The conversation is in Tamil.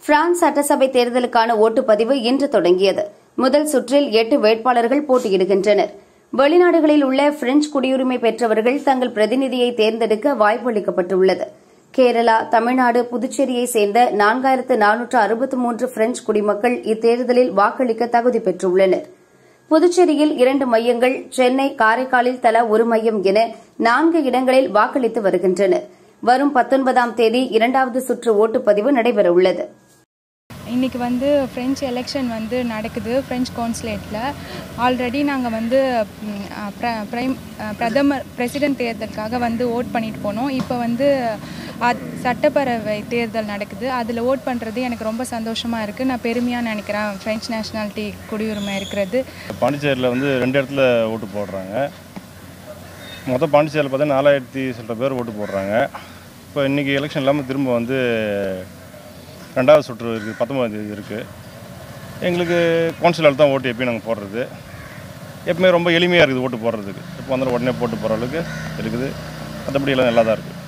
பிரான்ஸ் சட்டசபை தேர்தலுக்கான ஓட்டுப்பதிவு இன்று தொடங்கியது முதல் சுற்றில் எட்டு வேட்பாளர்கள் போட்டியிடுகின்றனர் வெளிநாடுகளில் உள்ள பிரெஞ்சு குடியுரிமை பெற்றவர்கள் தங்கள் பிரதிநிதியை தேர்ந்தெடுக்க வாய்ப்பு அளிக்கப்பட்டுள்ளது கேரளா தமிழ்நாடு புதுச்சேரியை சேர்ந்த நான்காயிரத்து நானூற்று அறுபத்து மூன்று பிரெஞ்சு குடிமக்கள் இத்தேர்தலில் வாக்களிக்க தகுதி பெற்றுள்ளனர் புதுச்சேரியில் இரண்டு மையங்கள் சென்னை காரைக்காலில் தலா ஒரு மையம் என நான்கு இடங்களில் வாக்களித்து வருகின்றனர் வரும் பத்தொன்பதாம் தேதி இரண்டாவது சுற்று ஓட்டுப்பதிவு நடைபெறவுள்ளது இன்றைக்கி வந்து ஃப்ரெஞ்ச் எலெக்ஷன் வந்து நடக்குது ஃப்ரெஞ்ச் கான்சுலேட்டில் ஆல்ரெடி நாங்கள் வந்து ம், அ, பிர- பிரைம் அ, பிரதமர் பிரசிடென்ட் தேர்தலுக்காக வந்து ஓட் பண்ணிட்டு போனோம் இப்போ வந்து அத் சட்டப்பேரவை தேர்தல் நடக்குது அதில் ஓட் பண்ணுறது எனக்கு ரொம்ப சந்தோஷமாக இருக்குது நான் பெருமையாக நினைக்கிறேன் ஃப்ரெஞ்ச் நேஷ்னாலிட்டி குடியுரிமை இருக்கிறது பாண்டிச்சேரியில் வந்து ரெண்டு இடத்துல ஓட்டு போடுறாங்க மொத்தம் பாண்டிச்சேரியில் பார்த்தா நாலாயிரத்தி சில பேர் ஓட்டு போடுறாங்க இப்போ இன்றைக்கி எலெக்ஷன் இல்லாமல் திரும்ப வந்து ரெண்டாவது சுற்று இருக்குது பத்தொம்பதாம் தேதி இருக்குது எங்களுக்கு கவுன்சிலர் தான் ஓட்டு எப்பயும் நாங்கள் போடுறது எப்பவுமே ரொம்ப எளிமையாக இருக்குது ஓட்டு போடுறதுக்கு இப்போ வந்து உடனே போட்டு போகிற அளவுக்கு இருக்குது மற்றபடி எல்லாம் நல்லா தான் இருக்குது